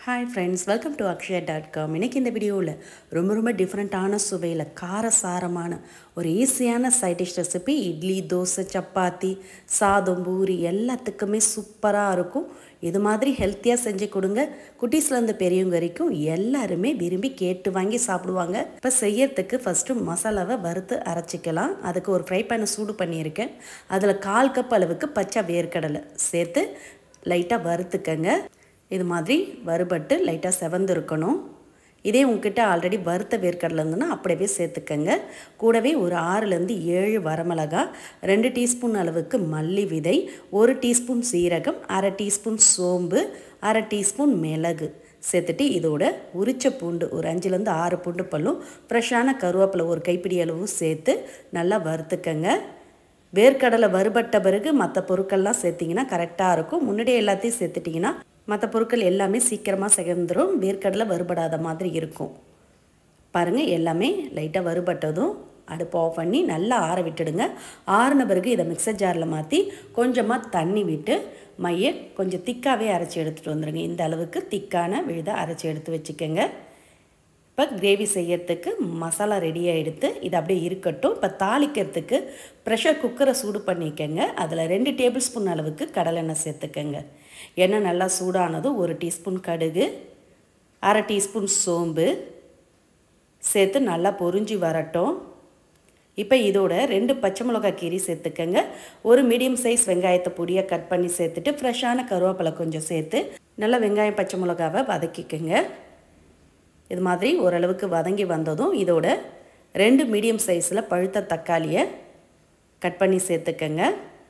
hi friends welcome to Akshaya dot com இன்றைக்கி இந்த வீடியோவில் ரொம்ப ரொம்ப டிஃப்ரெண்ட்டான சுவையில் காரசாரமான ஒரு ஈஸியான side dish recipe idli dosa chapati சாதம் பூரி எல்லாத்துக்குமே சூப்பராக இருக்கும் இது மாதிரி ஹெல்த்தியாக செஞ்சு கொடுங்க குட்டீஸ்லேருந்து பெரியவங்க வரைக்கும் எல்லாருமே விரும்பி கேட்டு வாங்கி சாப்பிடுவாங்க இப்போ செய்யறதுக்கு ஃபஸ்ட்டு மசாலாவை வறுத்து அரைச்சிக்கலாம் அதுக்கு ஒரு ஃப்ரை பேனை சூடு பண்ணியிருக்கேன் அதில் கால் கப் அளவுக்கு பச்சை வேர்க்கடலை சேர்த்து லைட்டாக வறுத்துக்கங்க இது மாதிரி வறுபட்டு லைட்டாக செவந்து இருக்கணும் இதே உங்ககிட்ட ஆல்ரெடி வறுத்த வேர்க்கடலை இருந்ததுன்னா அப்படியே சேர்த்துக்கங்க கூடவே ஒரு ஆறுலேருந்து ஏழு வரமிளகா ரெண்டு டீஸ்பூன் அளவுக்கு மல்லி விதை ஒரு டீஸ்பூன் சீரகம் அரை டீஸ்பூன் சோம்பு அரை டீஸ்பூன் மிளகு சேர்த்துட்டு இதோட உரிச்ச பூண்டு ஒரு அஞ்சுலேருந்து ஆறு பூண்டு பல்லும் ஃப்ரெஷ்ஷான கருவேப்பிலை ஒரு கைப்பிடி அளவும் சேர்த்து நல்லா வறுத்துக்கங்க வேர்க்கடலை வறுபட்ட பிறகு மற்ற பொருட்கள்லாம் சேர்த்திங்கன்னா கரெக்டாக இருக்கும் முன்னாடியே எல்லாத்தையும் சேர்த்துட்டிங்கன்னா மற்ற பொருட்கள் எல்லாமே சீக்கிரமாக செகந்துடும் வேர்க்கடலை வறுபடாத மாதிரி இருக்கும் பாருங்கள் எல்லாமே லைட்டாக வறுபட்டதும் அடுப்பு ஆஃப் பண்ணி நல்லா ஆற விட்டுடுங்க ஆறின பிறகு இதை மிக்சர் ஜாரில் மாற்றி கொஞ்சமாக தண்ணி விட்டு மைய கொஞ்சம் திக்காகவே அரைச்சி எடுத்துகிட்டு வந்துடுங்க இந்த அளவுக்கு திக்கான விழுதை அரைச்சி எடுத்து வச்சுக்கோங்க இப்போ கிரேவி செய்யறதுக்கு மசாலா ரெடியாக எடுத்து இது அப்படியே இருக்கட்டும் இப்போ தாளிக்கிறதுக்கு ப்ரெஷர் குக்கரை சூடு பண்ணிக்கங்க அதில் ரெண்டு டேபிள் ஸ்பூன் அளவுக்கு கடலெண்ணெய் சேர்த்துக்கங்க எண்ணெய் நல்லா சூடானதும் ஒரு டீஸ்பூன் கடுகு அரை டீஸ்பூன் சோம்பு சேர்த்து நல்லா பொரிஞ்சு வரட்டும் இப்போ இதோட ரெண்டு பச்சை மிளகாய் கீரி சேர்த்துக்கங்க ஒரு மீடியம் சைஸ் வெங்காயத்தை பொடியாக கட் பண்ணி சேர்த்துட்டு ஃப்ரெஷ்ஷான கருவேப்பிலை கொஞ்சம் சேர்த்து நல்லா வெங்காயம் பச்சை மிளகாவை வதக்கிக்கோங்க இது மாதிரி ஓரளவுக்கு வதங்கி வந்ததும் இதோட ரெண்டு மீடியம் சைஸில் பழுத்த தக்காளியை கட் பண்ணி சேர்த்துக்கங்க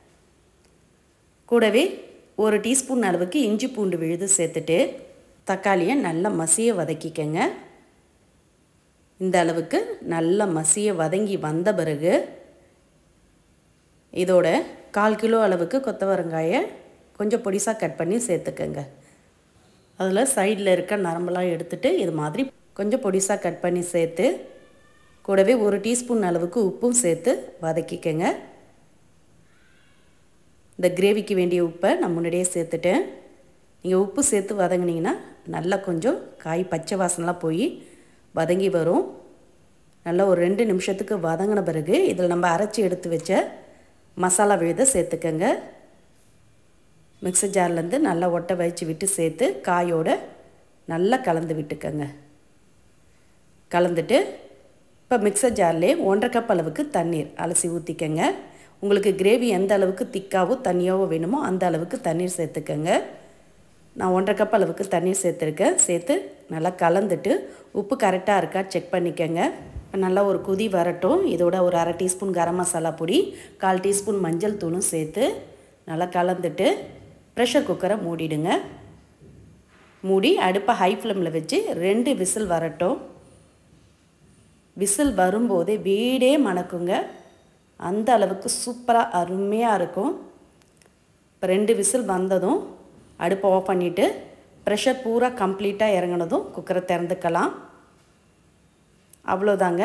கூடவே ஒரு டீஸ்பூன் அளவுக்கு இஞ்சி பூண்டு விழுது சேர்த்துட்டு தக்காளியை நல்லா மசிய வதக்கிக்கங்க இந்த அளவுக்கு நல்லா மசிய வதங்கி வந்த பிறகு இதோட கால் கிலோ அளவுக்கு கொத்தவரங்காயை கொஞ்சம் பொடிசாக கட் பண்ணி சேர்த்துக்கங்க அதில் சைடில் இருக்க நரம்பெல்லாம் எடுத்துகிட்டு இது மாதிரி கொஞ்சம் பொடிசாக கட் பண்ணி சேர்த்து கூடவே ஒரு டீஸ்பூன் அளவுக்கு உப்பும் சேர்த்து வதக்கிக்கங்க இந்த கிரேவிக்கு வேண்டிய உப்பை நான் முன்னாடியே சேர்த்துட்டேன் நீங்கள் உப்பு சேர்த்து வதங்கினீங்கன்னா நல்லா கொஞ்சம் காய் பச்சை வாசனெலாம் போய் வதங்கி வரும் நல்லா ஒரு ரெண்டு நிமிஷத்துக்கு வதங்கின பிறகு இதில் நம்ம அரைச்சி எடுத்து வச்ச மசாலா விழுதை சேர்த்துக்கங்க மிக்சர் ஜார்லேருந்து நல்லா ஒட்டை வச்சு விட்டு சேர்த்து காயோடு நல்லா கலந்து விட்டுக்கங்க கலந்துட்டு இப்போ மிக்சர் ஜார்லேயே ஒன்றரை கப் அளவுக்கு தண்ணீர் அலசி ஊற்றிக்கங்க உங்களுக்கு கிரேவி எந்த அளவுக்கு திக்காவோ தண்ணியாவோ வேணுமோ அந்த அளவுக்கு தண்ணீர் சேர்த்துக்கங்க நான் ஒன்றரை கப் அளவுக்கு தண்ணீர் சேர்த்துருக்கேன் சேர்த்து நல்லா கலந்துட்டு உப்பு கரெக்டாக இருக்கா செக் பண்ணிக்கங்க நல்லா ஒரு கொதி வரட்டும் இதோட ஒரு அரை டீஸ்பூன் கரம் மசாலா பொடி கால் டீஸ்பூன் மஞ்சள் தூளும் சேர்த்து நல்லா கலந்துட்டு ப்ரெஷர் குக்கரை மூடிடுங்க மூடி அடுப்பை ஹை ஃப்ளேமில் வச்சு ரெண்டு விசில் வரட்டும் விசில் வரும்போதே வீடே மணக்குங்க அந்த அளவுக்கு சூப்பராக அருமையாக இருக்கும் இப்போ ரெண்டு விசில் வந்ததும் அடுப்பை ஆஃப் பண்ணிவிட்டு ப்ரெஷர் பூரா கம்ப்ளீட்டாக இறங்கினதும் குக்கரை திறந்துக்கலாம் அவ்வளோதாங்க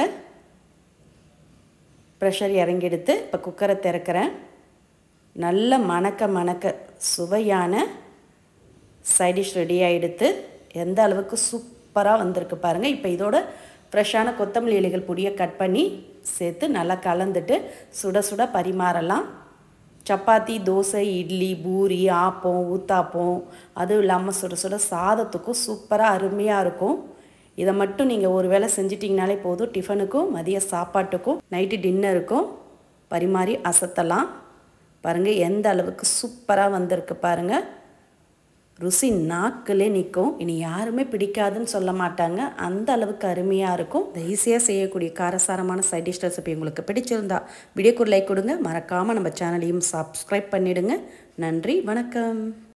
ப்ரெஷர் இறங்கிடுத்து இப்போ குக்கரை திறக்கிறேன் நல்ல மணக்க மணக்க சுவையான சைடிஷ் ரெடி ஆகிடுத்து எந்த அளவுக்கு சூப்பராக வந்திருக்கு பாருங்கள் இப்போ இதோட ஃப்ரெஷ்ஷான கொத்தமல்லி இலைகள் பொடியை கட் பண்ணி சேர்த்து நல்லா கலந்துட்டு சுட சுட பரிமாறலாம் சப்பாத்தி தோசை இட்லி பூரி ஆப்பம் ஊத்தாப்பம் அதுவும் இல்லாமல் சுட சுட சாதத்துக்கும் சூப்பராக அருமையாக இருக்கும் இதை மட்டும் நீங்கள் ஒரு வேளை செஞ்சிட்டிங்கனாலே போதும் டிஃபனுக்கும் மதிய சாப்பாட்டுக்கும் நைட்டு டின்னருக்கும் பரிமாறி அசத்தலாம் பாருங்கள் எந்த அளவுக்கு சூப்பராக வந்திருக்கு பாருங்கள் ருசி நாக்கிலே நிற்கும் இனி யாருமே பிடிக்காதுன்னு சொல்ல மாட்டாங்க அந்த அளவுக்கு அருமையாக இருக்கும் ஈஸியாக செய்யக்கூடிய காரசாரமான சைட் டிஷ் ரெசிபி உங்களுக்கு பிடிச்சிருந்தா வீடியோக்கு லைக் கொடுங்க மறக்காமல் நம்ம சேனலையும் சப்ஸ்கிரைப் பண்ணிவிடுங்க நன்றி வணக்கம்